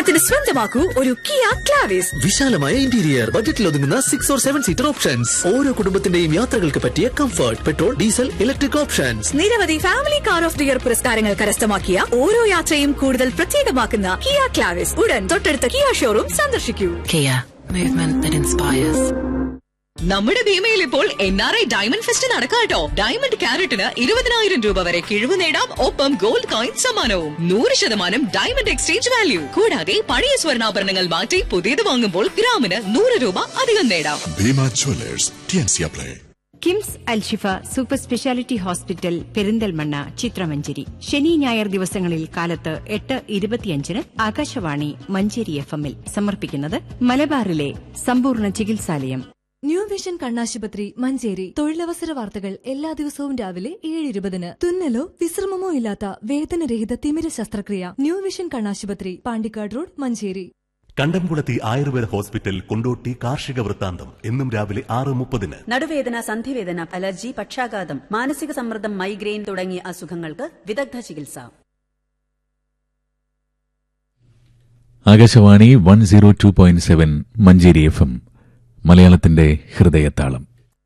ഓണത്തിന് സ്വന്തമാക്കൂ ഒരു കിയ ക്ലാവിസ് വിശാലമായ ഇന്റീരിയർ ബജറ്റിൽ ഒതുങ്ങുന്ന six or seven seater options ഓരോ കുടുംബത്തിന്റെയും യാത്രകൾക്ക് പറ്റിയ comfort petrol diesel electric options നിരവധി family car of the year പുരസ്കാരങ്ങൾ കരസ്ഥമാക്കിയ ഓരോ യാത്രയും കൂടുതൽ പ്രത്യേകമാക്കുന്ന കിയ ക്ലാവിസ് ഉടൻ തൊട്ടടുത്ത കിയ ഷോറൂം സന്ദർശിക്കൂ Kia, movement that inspires. നമ്മുടെ ഭീമയിൽ ഇപ്പോൾ N R I diamond fest നടക്കാട്ടോ ഡയമണ്ട് ക്യാരറ്റിന് ഇരുപതിനായിരം രൂപ വരെ കിഴിവ് നേടാം ഒപ്പം ഗോൾഡ് കോയിൻ സമ്മാനവും നൂറ് ശതമാനം ഡയമണ്ട് എക്സ്ചേഞ്ച് വാല്യൂ കൂടാതെ പഴയ സ്വർണ്ണാഭരണങ്ങൾ മാറ്റി പുതിയത് വാങ്ങുമ്പോൾ ഗ്രാമിന് നൂറ് രൂപ അധികം നേടാം Bhima Jewelers, TNC Play. KIMS Alshifa super speciality hospital Perinthalmanna ചിത്രമഞ്ചേരി ശനി ഞായർ ദിവസങ്ങളിൽ കാലത്ത് എട്ട് ഇരുപത്തിയഞ്ചിന് ആകാശവാണി മഞ്ചേരി എഫ് എമ്മിൽ സമർപ്പിക്കുന്നത് മലബാറിലെ സമ്പൂർണ്ണ ചികിത്സാലയം ന്യൂ വിഷൻ കണ്ണാശുപത്രി മഞ്ചേരി തൊഴിലവസര വാർത്തകൾ എല്ലാ ദിവസവും രാവിലെ ഏഴ് ഇരുപതിന് തുന്നലോ വിശ്രമമോ ഇല്ലാത്ത വേദനരഹിത തിമിര ശസ്ത്രക്രിയ ന്യൂ വിഷൻ കണ്ണാശുപത്രി പാണ്ടിക്കാട് റോഡ് മഞ്ചേരി കണ്ടംകുളത്തി ആയുർവേദ ഹോസ്പിറ്റൽ കൊണ്ടോട്ടി കാർഷിക വൃത്താന്തം എന്നും രാവിലെ ആറ് മുപ്പതിന് നടുവേദന സന്ധിവേദന അലർജി പക്ഷാഘാതം മാനസിക സമ്മർദ്ദം മൈഗ്രെയിൻ തുടങ്ങിയ അസുഖങ്ങൾക്ക് വിദഗ്ധ ചികിത്സ Akashvani one zero two point seven Manjeri F M മലയാളത്തിന്റെ ഹൃദയത്താളം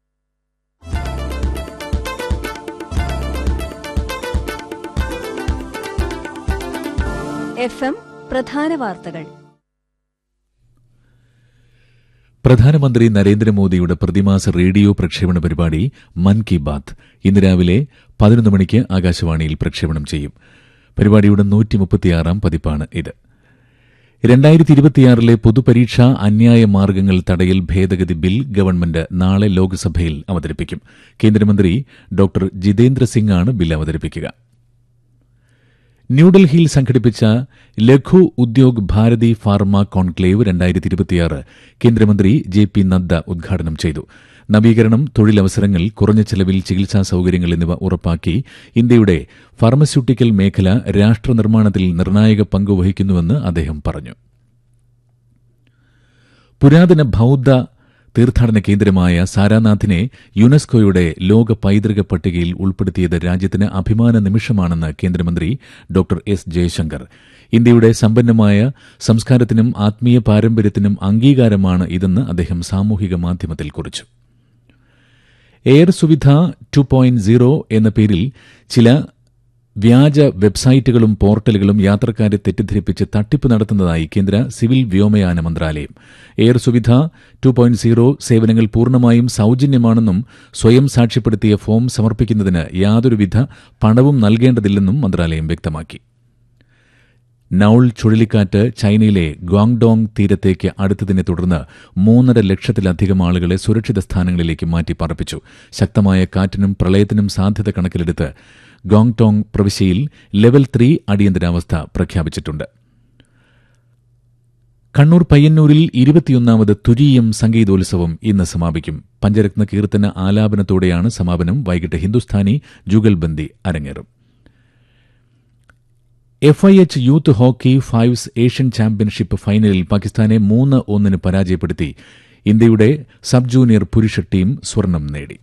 എഫ് എം പ്രധാന വാർത്തകൾ പ്രധാനമന്ത്രി നരേന്ദ്രമോദിയുടെ പ്രതിമാസ റേഡിയോ പ്രക്ഷേപണ പരിപാടി മൻ കി ബാത്ത് ഇന്ന് രാവിലെ പതിനൊന്ന് മണിക്ക് ആകാശവാണിയിൽ പ്രക്ഷേപണം ചെയ്യും പരിപാടിയുടെ നൂറ്റിമുപ്പത്തിയാറാം പതിപ്പാണ് ഇത് രണ്ടായിരത്തി ഇരുപത്തിയാറിലെ പൊതുപരീക്ഷാ അന്യായ മാർഗങ്ങൾ തടയൽ ഭേദഗതി ബിൽ ഗവൺമെന്റ് നാളെ ലോക്സഭയിൽ അവതരിപ്പിക്കും കേന്ദ്രമന്ത്രി ഡോക്ടർ ജിതേന്ദ്ര സിംഗ് ആണ് ബിൽ അവതരിപ്പിക്കുക ന്യൂഡൽഹിയിൽ സംഘടിപ്പിച്ച ലഘു ഉദ്യോഗ് ഭാരതി ഫാർമ കോൺക്ലേവ് രണ്ടായിരത്തി ഇരുപത്തിയാറ് കേന്ദ്രമന്ത്രി ജെ പി നദ്ദ ഉദ്ഘാടനം ചെയ്തു നവീകരണം തൊഴിലവസരങ്ങൾ കുറഞ്ഞ ചെലവിൽ ചികിത്സാ സൌകര്യങ്ങൾ എന്നിവ ഉറപ്പാക്കി ഇന്ത്യയുടെ ഫാർമസ്യൂട്ടിക്കൽ മേഖല രാഷ്ട്രനിർമ്മാണത്തിൽ നിർണായക പങ്കുവഹിക്കുന്നുവെന്ന് അദ്ദേഹം പറഞ്ഞു പുരാതന ബൌദ്ധ തീർത്ഥാടന കേന്ദ്രമായ സാരാനാഥിനെ യുനെസ്കോയുടെ ലോക പൈതൃക പട്ടികയിൽ ഉൾപ്പെടുത്തിയത് രാജ്യത്തിന് അഭിമാന നിമിഷമാണെന്ന് കേന്ദ്രമന്ത്രി ഡോക്ടർ എസ് ജയശങ്കർ ഇന്ത്യയുടെ സമ്പന്നമായ സംസ്കാരത്തിനും ആത്മീയ പാരമ്പര്യത്തിനും അംഗീകാരമാണ് ഇതെന്ന് അദ്ദേഹം സാമൂഹിക മാധ്യമത്തിൽ കുറിച്ചു Air Suvidha two point zero എന്ന പേരിൽ ചില വ്യാജ വെബ്സൈറ്റുകളും പോർട്ടലുകളും യാത്രക്കാരെ തെറ്റിദ്ധരിപ്പിച്ച് തട്ടിപ്പ് നടത്തുന്നതായി കേന്ദ്ര സിവിൽ വ്യോമയാന മന്ത്രാലയം Air Suvidha two point zero സേവനങ്ങൾ പൂർണ്ണമായും സൌജന്യമാണെന്നും സ്വയം സാക്ഷ്യപ്പെടുത്തിയ ഫോം സമർപ്പിക്കുന്നതിന് യാതൊരുവിധ പണവും നൽകേണ്ടതില്ലെന്നും മന്ത്രാലയം വ്യക്തമാക്കി നൌൾ ചുഴലിക്കാറ്റ് ചൈനയിലെ ഗ്വാങ്ഡോങ് തീരത്തേക്ക് അടുത്തതിനെ തുടർന്ന് മൂന്നര ലക്ഷത്തിലധികം ആളുകളെ സുരക്ഷിത സ്ഥാനങ്ങളിലേക്ക് മാറ്റി പാർപ്പിച്ചു ശക്തമായ കാറ്റിനും പ്രളയത്തിനും സാധ്യത കണക്കിലെടുത്ത് ഗോങ്ടോങ് പ്രവിശ്യയിൽ ലെവൽ ത്രീ അടിയന്തരാവസ്ഥ പ്രഖ്യാപിച്ചിട്ടുണ്ട് കണ്ണൂർ പയ്യന്നൂരിൽ ഇരുപത്തിയൊന്നാമത് തുരീയം സംഗീതോത്സവം ഇന്ന് സമാപിക്കും പഞ്ചരത്ന കീർത്തന ആലാപനത്തോടെയാണ് സമാപനം വൈകിട്ട് ഹിന്ദുസ്ഥാനി ജുഗൽബന്ദി അരങ്ങേറും F I H youth hockey fives Asian championship ഫൈനലിൽ പാകിസ്ഥാനെ മൂന്ന് ഒന്നിന് പരാജയപ്പെടുത്തി ഇന്ത്യയുടെ സബ് ജൂനിയർ പുരുഷ ടീം സ്വർണം നേടി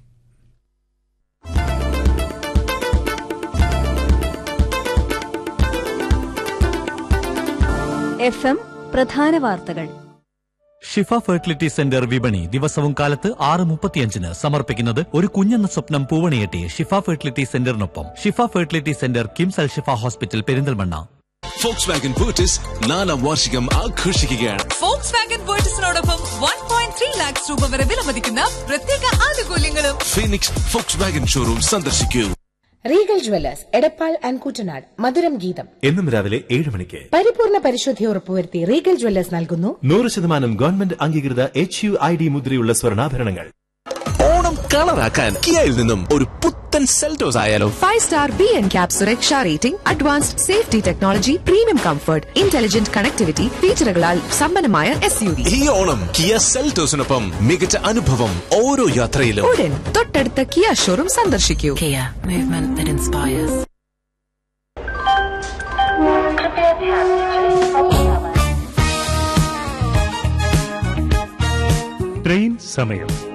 എഫ് എം പ്രധാന വാർത്തകൾ ഷിഫ ഫെർട്ടിലിറ്റി സെന്റർ വിപണി ദിവസവും കാലത്ത് ആറ് മുപ്പത്തിയഞ്ചിന് സമർപ്പിക്കുന്നത് ഒരു കുഞ്ഞെന്ന സ്വപ്നം പൂവണിയെട്ടി ഷിഫ ഫെർട്ടിലിറ്റി സെന്ററിനൊപ്പം Shifa fertility centre KIMS Al Shifa hospital Perinthalmanna Volkswagen ബൂട്ടിസ് നാലാം വാർഷികം ആഘോഷിക്കുകയാണ് ഫോക്സ് വാഗൻ വേർട്ടസിനോടൊപ്പം വൺ പോയിന്റ് ത്രീ ലാക്സ് രൂപ വരെ വിലമതിക്കുന്ന പ്രത്യേക ആനുകൂല്യങ്ങളും ഫീനിക്സ് ഫോക്സ് വാഗൻ ഷോറൂം സന്ദർശിക്കൂ Regal jewellers Edappal and Kuttanad മധുരം ഗീതം എന്നും രാവിലെ ഏഴ് മണിക്ക് പരിപൂർണ പരിശുദ്ധി ഉറപ്പുവരുത്തി റീഗൽ ജ്വല്ലേഴ്സ് നൽകുന്നു നൂറ് ശതമാനം ഗവൺമെന്റ് അംഗീകൃത എച്ച് യു ഐ ഡി മുദ്രയുള്ള സ്വർണ്ണാഭരണങ്ങൾ ഓണം കളറാക്കാൻ കിയയിൽ നിന്നും ഒരു പുത്തൻ സെൽറ്റോസ് ആയാലോ Five star B and Cap Sureksha rating, advanced safety technology, premium comfort, intelligent connectivity, ഫീച്ചറുകളാൽ സമ്പന്നമായ എസ് യു വി ഈ ഓണം കിയ സെൽറ്റോസിനൊപ്പം മികച്ച അനുഭവം ഓരോ യാത്രയിലും ഉടൻ തൊട്ടടുത്ത കിയ ഷോറൂം സന്ദർശിക്കൂ Kia, movement that inspires. Train സമയം